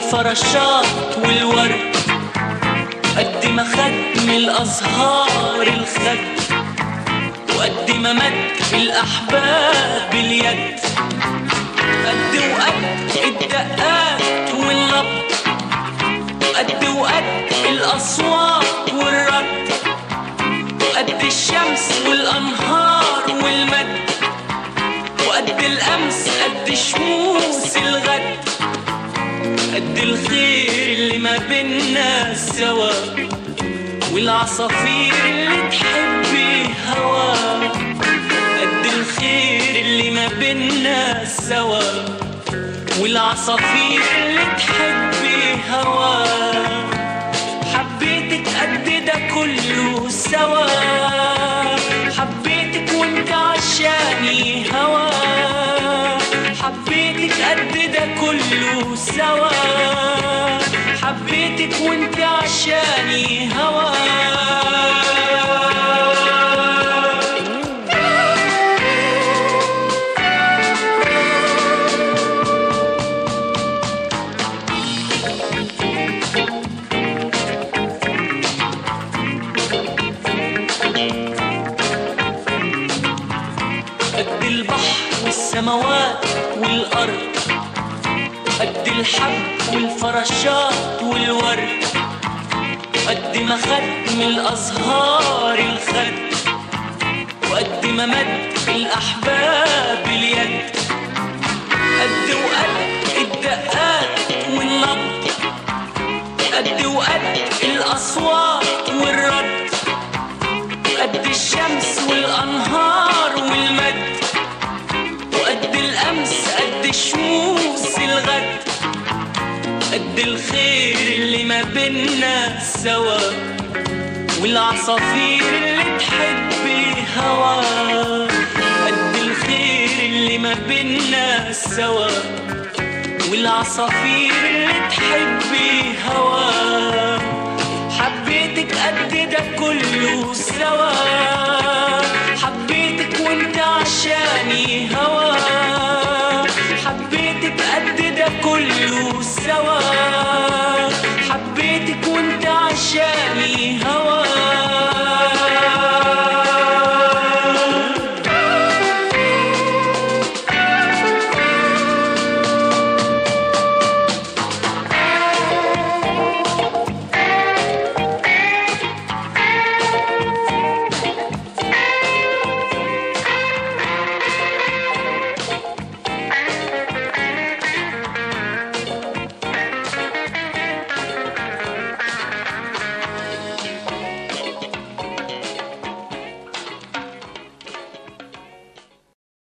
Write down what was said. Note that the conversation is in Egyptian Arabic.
والفراشات والورد قد ما خد من الأزهار الخد وقد ما مد الأحباب اليد قد وقد الدقات والنبض قد وقد الأصوات والرد وقد الشمس والأنهار والمد وقد الأمس قد شموس الغد قد الخير اللي ما بينا سوا والعصافير اللي تحبي هوا قد الخير اللي ما بينا سوا والعصافير اللي تحبي هوا حبيتك قد ده كله سوا حبيتك وانت عشاني هوا حبيتك قد ده كله سوا حبيتك وانت عشاني هوا قد البحر والسماوات والأرض قد الحب والفراشات والورد قد ما خد من الأزهار الخد وقد ما مد الأحباب اليد قد وقد الدقات والنبض قد وقد الأصوات والرد قد الشمس والأنهار والمد وقد الأمس قد شموس الغد قد الخير اللي ما بينا سوا والعصافير اللي تحبي هوا قد الخير اللي ما بينا سوا والعصافير اللي تحبي هوا